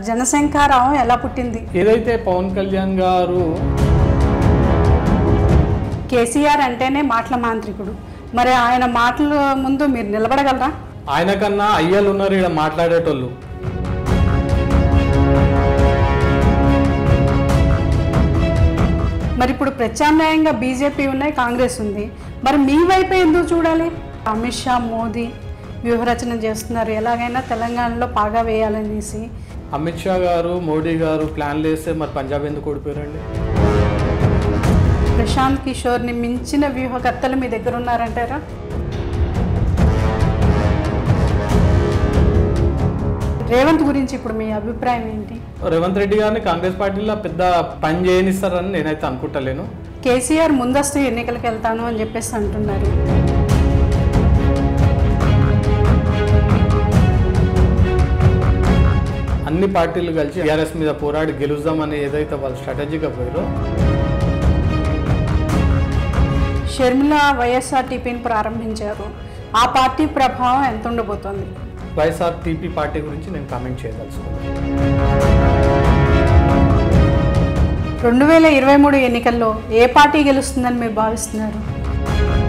జనశంఖారావం ఎలా పుట్టింది ఏదైతే పవన్ కళ్యాణ్ గారు కేసీఆర్ అంటేనే మాటల మాంత్రికుడు మరి ఆయన మాటల ముందు మీరు నిలబడగలరా ఆయన కన్నా అయ్యలు ఉన్నారు ఇక్కడ మాట్లాడేటోళ్ళు మరి ఇప్పుడు ప్రత్యామ్నాయంగా బీజేపీ ఉన్నాయి కాంగ్రెస్ ఉంది మరి మీ వైపే ఎందుకు చూడాలి అమిత్ షా మోదీ వ్యూహరచన చేస్తున్నారు ఎలాగైనా తెలంగాణలో పాగా వేయాలనేసి అమిత్ షా గారు మోడీ గారు ప్లాన్లు వేస్తే మరి పంజాబ్ ఎందుకు ఓడిపోయారండి ప్రశాంత్ కిషోర్ని మించిన వ్యూహకర్తలు మీ దగ్గర ఉన్నారంటారా రేవంత్ గురించి ఇప్పుడు మీ అభిప్రాయం ఏంటి రేవంత్ రెడ్డి గారిని కాంగ్రెస్ పార్టీలో పెద్ద పని చేయనిస్తారని నేనైతే అనుకుంటలేను కేసీఆర్ ముందస్తు ఎన్నికలకు వెళ్తాను అని చెప్పేసి అంటున్నారు అన్ని పార్టీలు కలిసి టీఆర్ఎస్ మీద పోరాడి గెలుద్దామని ఏదైతే వాళ్ళు స్ట్రాటజీగా పోయారో షర్మిల వైఎస్ఆర్టీపీని ప్రారంభించారు ఆ పార్టీ ప్రభావం ఎంత ఉండబోతోంది వైఎస్ఆర్ టీపీ పార్టీ గురించి నేను కామెంట్ చేయదలుచుకున్నాను రెండు వేల ఇరవై మూడు ఎన్నికల్లో ఏ పార్టీ గెలుస్తుందని మీరు భావిస్తున్నారు